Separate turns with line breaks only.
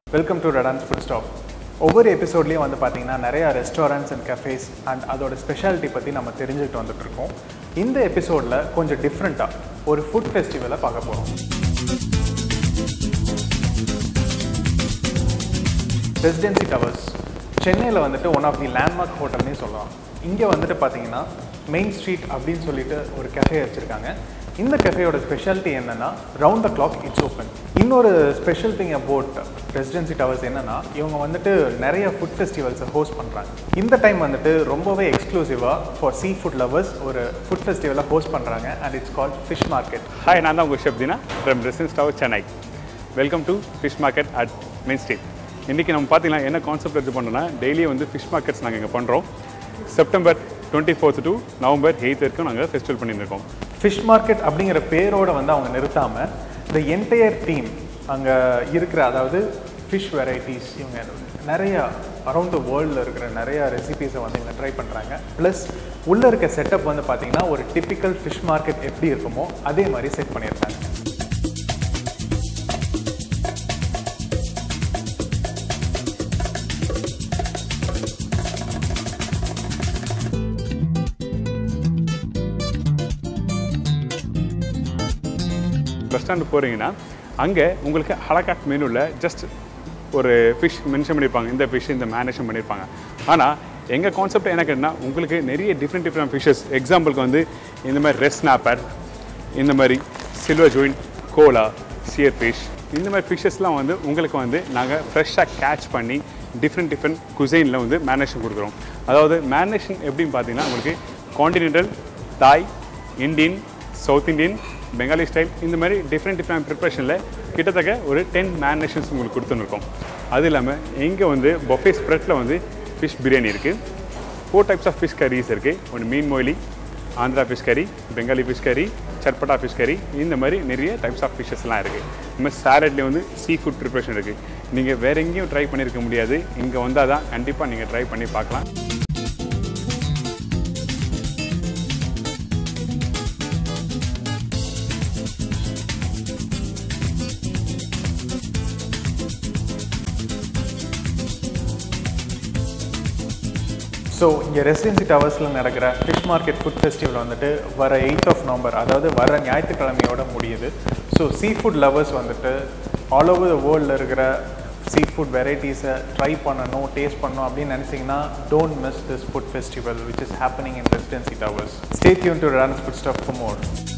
welcome to Redons food stop ஒவ்வொரு எபிசோட்லேயும் வந்து பார்த்தீங்கன்னா நிறையா ரெஸ்டாரண்ட்ஸ் அண்ட் கஃபேஸ் அண்ட் அதோட ஸ்பெஷாலிட்டி பற்றி நம்ம தெரிஞ்சுக்கிட்டு வந்துட்டு இருக்கோம் இந்த எபிசோடில் கொஞ்சம் டிஃப்ரெண்ட்டாக ஒரு ஃபுட் ஃபெஸ்டிவலை பார்க்க போகிறோம் ரெசிடென்சி டவர்ஸ் சென்னையில் வந்துட்டு ஒன் ஆஃப் தி லேண்ட்மார்க் ஹோட்டல்னே சொல்லலாம் இங்கே வந்துட்டு பார்த்தீங்கன்னா மெயின் ஸ்ட்ரீட் அப்படின்னு சொல்லிட்டு ஒரு கஃபே வச்சுருக்காங்க இந்த கஃபேயோட ஸ்பெஷாலிட்டி என்னென்னா round the clock it's open இன்னொரு special thing about Residency Towers என்னென்னா இவங்க வந்துட்டு நிறைய ஃபுட் ஃபெஸ்டிவல்ஸை ஹோஸ்ட் பண்ணுறாங்க இந்த டைம் வந்துட்டு ரொம்பவே எக்ஸ்க்ளூசிவாக ஃபார் சீ ஃபுட் லவர்ஸ் ஒரு ஃபுட் ஃபெஸ்டிவலை ஹோஸ்ட் பண்ணுறாங்க and it's called fish market
hi நான் தான் உங்கள் chef Dina from Residence Tower Chennai welcome to fish market at Main Street இன்றைக்கி நம்ம பார்த்தீங்கன்னா என்ன கான்செப்ட் இது பண்ணோம்னா டெய்லியும் வந்து ஃபிஷ் மார்க்கெட்ஸ் நாங்கள் இங்கே பண்ணுறோம் September twenty fourth to November eighth வரைக்கும் நாங்கள் ஃபெஸ்டிவல் பண்ணிட்டு இருக்கோம்
ஃபிஷ் மார்க்கெட் அப்படிங்கிற பேரோட வந்து அவங்க நிறுத்தாமல் இந்த என்டையர் டீம் அங்கே இருக்கிற அதாவது ஃபிஷ் வெரைட்டிஸ் இவங்க நிறைய அரவுண்ட் த வேர்ல்டில் இருக்கிற நிறைய ரெசிபீஸை வந்து இவங்க ட்ரை பண்ணுறாங்க ப்ளஸ் உள்ளே இருக்க செட்டப் வந்து பார்த்தீங்கன்னா ஒரு டிப்பிக்கல் ஃபிஷ் மார்க்கெட் எப்படி இருக்குமோ அதே மாதிரி செட் பண்ணியிருக்காங்க
பஸ் ஸ்டாண்டு போகிறீங்கன்னா அங்கே உங்களுக்கு ஹலகாட் மெனுவில் ஜஸ்ட் ஒரு ஃபிஷ் மென்ஷன் பண்ணியிருப்பாங்க இந்த ஃபிஷ் இந்த மேனேஷன் பண்ணியிருப்பாங்க ஆனால் எங்கள் கான்செப்ட் எனக்கு என்ன உங்களுக்கு நிறைய டிஃப்ரெண்ட் டிஃப்ரெண்ட் ஃபிஷ்ஷஸ் எக்ஸாம்பிளுக்கு வந்து இந்த மாதிரி ரெஸ் ஸ்னாப்பர் இந்த மாதிரி சில்வர் ஜோயின் கோலா சியர் ஃபிஷ் இந்த மாதிரி ஃபிஷ்ஷஸ்லாம் வந்து உங்களுக்கு வந்து நாங்கள் ஃப்ரெஷ்ஷாக கேட்ச் பண்ணி டிஃப்ரெண்ட் டிஃப்ரெண்ட் குசைனில் வந்து மேனேஷன் கொடுக்குறோம் அதாவது மேனேஷன் எப்படின்னு பார்த்தீங்கன்னா உங்களுக்கு continental Thai Indian south Indian Bengali style இந்த மாதிரி டிஃப்ரெண்ட் டிஃப்ரெண்ட் ப்ரிப்ரேஷனில் கிட்டத்தட்ட ஒரு டென் மேரினேஷன்ஸ் உங்களுக்கு கொடுத்துருக்கோம் அது இல்லாமல் இங்கே வந்து பொஃபே ஸ்ப்ரெட்டில் வந்து ஃபிஷ் பிரியாணி இருக்குது four types of fish curries இருக்குது ஒன்று மீன் மொய்லி ஆந்திரா ஃபிஷ் கறி பெங்காலி ஃபிஷ் கறி சர்பட்டா ஃபிஷ் கறி இந்த மாதிரி நிறைய டைப்ஸ் ஆஃப் ஃபிஷ்ஷஸ்லாம் இருக்குது இந்த மாதிரி சாலட்லேயே வந்து சீ ஃபுட் ப்ரிப்ரேஷன் இருக்குது நீங்கள் வேறு எங்கேயும் ட்ரை பண்ணியிருக்க முடியாது இங்கே வந்தால் தான் கண்டிப்பாக நீங்கள் ட்ரை பண்ணி பார்க்கலாம்
ஸோ இங்கே ரெசிடென்சி டவர்ஸில் நடக்கிற ஃபிஷ் மார்க்கெட் ஃபுட் ஃபெஸ்டிவல் வந்துட்டு வர எயித் ஆஃப் நவம்பர் அதாவது வர ஞாயிற்றுக்கிழமையோட முடியுது ஸோ சீ ஃபுட் லவர்ஸ் வந்துட்டு ஆல் ஓவர் த வேர்ல்டில் இருக்கிற சீ ஃபுட் வெரைட்டிஸை ட்ரை பண்ணணும் டேஸ்ட் பண்ணணும் அப்படின்னு நினச்சிங்கன்னா don't miss this food festival which is happening in Residency Towers stay tune to Runs food stop for more